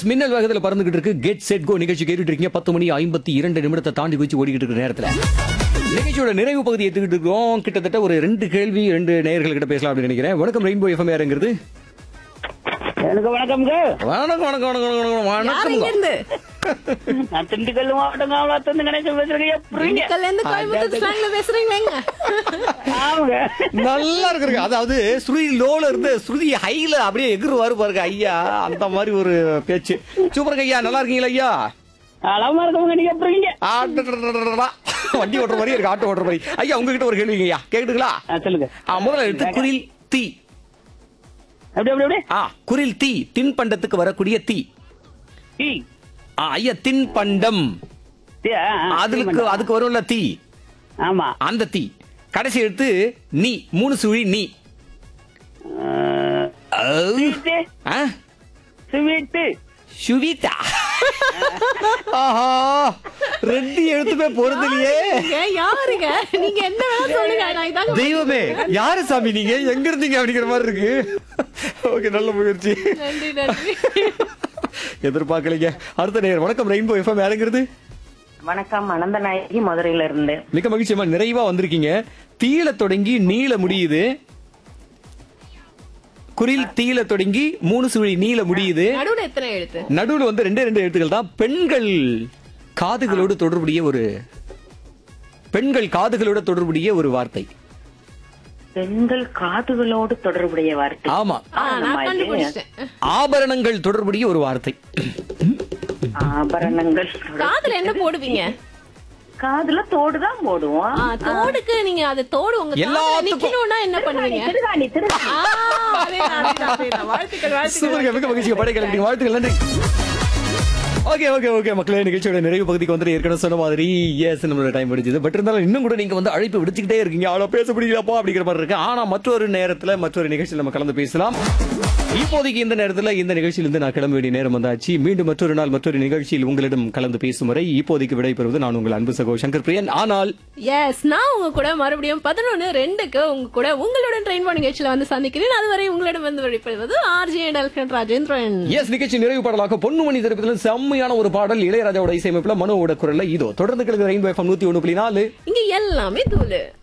S மின்னல் வேகத்துல பறந்துகிட்டு இருக்கு கெட் செட் கோ நிகழ்ச்சி கேட்டுட்டு இருக்கீங்க பத்து மணி ஐம்பத்தி இரண்டு நிமிடத்தை தாண்டி குச்சி ஓடிக்கிட்டு இருக்கிற நேரத்துல நிகழ்ச்சியோட நிறைவு பகுதி எடுத்துக்கிட்டு இருக்கோம் கிட்டத்தட்ட ஒரு ரெண்டு கேள்வி ரெண்டு நேயர்கள் கிட்ட பேசலாம் அப்படின்னு நினைக்கிறேன் வணக்கம் ரெயின்போ எஃப்எம் யாருங்கிறது எனக்கு வணக்கம்ங்க வணக்கம் வணக்கம் வணக்கம் வணக்கம் யார் வணக்கம் இங்க இருந்து நான் திண்டுக்கல் மாவட்டம் காவலாத்திருந்து கணேசன் பேசுறேன் எப்படிங்க திண்டுக்கல்ல இருந்து கோயம்புத்தூர் ஸ்லாங்ல பேசுறீங்களேங்க ஆமாங்க நல்லா இருக்குங்க அதாவது ஸ்ருதி லோல இருந்து ஸ்ருதி ஹைல அப்படியே எகிருவாரு பாருங்க ஐயா அந்த மாதிரி ஒரு பேச்சு சூப்பருங்க ஐயா நல்லா இருக்கீங்களா ஐயா அழமா இருக்கவங்க நீங்க எப்படிங்க ஆட்டடடடடடா. வண்டி ஓட்டுற மாதிரி இருக்கு ஆட்டோ ஓட்டுற மாதிரி ஐயா உங்ககிட்ட ஒரு கேள்விங்க ஐயா கேக்குதுங்களா ஆ, சொல்லுங்க ஆ, முதல்ல எடுத்து குரில் தீ எப்படி எப்படி எப்படி ஆ குரில் தீ தின்பண்டத்துக்கு வரக்கூடிய தீ டீ ஆ, ஐயா தின்பண்டம் டீ, ஆ, ஆ, அதுக்கு டீ அதுக்கு வரும்ல தீ ஆமா அந்த தீ கடைசி எடுத்து நீ மூணு சுழி நீ ஔ. ஸ்வீட்டு ஆ, ஸ்வீட்டு சுவிதா ஆஹா ரெண்டு எழுத்துமே பொருந்தலையே நீங்க யாருங்க நீங்க என்ன வேணா சொல்லுங்க நான் இதாங்க தெய்வமே யாரு சாமி நீங்க எங்க இருந்தீங்க அப்படிங்கிற மாதிரி இருக்கு ஓகே நல்ல முயற்சி நன்றி நன்றி எதிர்பார்க்கலைங்க அடுத்த நேரம் வணக்கம் ரெயின்போ எஃப்எம் யாருங்கிறது வணக்கம் அனந்தநாயகி மதுரையில இருந்து மிக மகிழ்ச்சியமா நிறைவா வந்திருக்கீங்க தீல தொடங்கி நீல முடியுது குரில் தீல தொடங்கி மூணு சுழி நீல முடியுது நடுவுல எத்தனை எழுத்து நடுவுல வந்து ரெண்டே ரெண்டு எழுத்துக்கள் தான் பெண்கள் காதுகளோடு தொடர்புடைய ஒரு பெண்கள் காதுகளோட தொடர்புடைய ஒரு வார்த்தை பெண்கள் காதுகளோடு தொடர்புடைய வார்த்தை ஆமா ஆ, நான் ஆமா, இது கண்டுபிடிச்சிட்டேன் ஆபரணங்கள் தொடர்புடைய ஒரு வார்த்தை ஆபரணங்கள் காதுல என்ன போடுவீங்க காதுல தோடு தான் போடுவோம் ஆ, தோடுக்கு நீங்க அது தோடு உங்க காதுல எல்லாத்துக்கும். நிக்கணும்னா என்ன பண்ணுவீங்க திருகாணி திருகாணி ஆ, அதேதான், அதேதான், அதேதான். வாழ்த்துக்கள் வாழ்த்துக்கள் சூப்பருங்க மிக மகிழ்ச்சி படை கிளம்பி வாழ்த்துக்கள் நன்றி ஓகே ஓகே ஓகே மக்களே நிகழ்ச்சியோட நிறைவு பகுதிக்கு வந்து ஏற்கனவே சொன்ன மாதிரி எஸ் நம்மளோட டைம் முடிஞ்சது பட் இருந்தாலும் இன்னும் கூட நீங்க வந்து அழைப்பு விடுச்சுக்கிட்டே இருக்கீங்க அவ்வளோ பேச முடியலப்பா அப்படிங்கிற மாதிரி இருக்கு ஆனா மற்றொரு நேரத்துல மற்றொரு நிகழ்ச்சியில் நம்ம கலந்து பேசலாம் இப்போதைக்கு இந்த நேரத்துல இந்த நிகழ்ச்சியிலிருந்து நான் கிளம்ப வேண்டிய நேரம் வந்தாச்சு மீண்டும் மற்றொரு நாள் மற்றொரு நிகழ்ச்சியில் உங்களிடம் கலந்து பேசும் வரை இப்போதைக்கு விடைபெறுவது நான் உங்கள் அன்பு சகோ சங்கர் பிரியன் ஆனால் எஸ் நான் உங்க கூட மறுபடியும் பதினொன்னு ரெண்டுக்கு உங்க கூட உங்களுடன் ட்ரெயின் பண்ண நிகழ்ச்சியில வந்து சந்திக்கிறேன் அதுவரை உங்களிடம் வந்து வெளிப்படுவது ஆர்ஜே டல்கன் ராஜேந்திரன் எஸ் நிகழ்ச்சி நிறைவு பாடலாக பொன்னுமணி திரைப்படத்தில் செம்மையான ஒரு பாடல் இளையராஜாவோட இசையமைப்புல மனோவோட குரல்ல இதோ தொடர்ந்து கிழக்கு ரெயின்போ எஃப்எம் நூத்தி ஒன்று புள்ளி நாலு இங்க எல்லாமே தூளு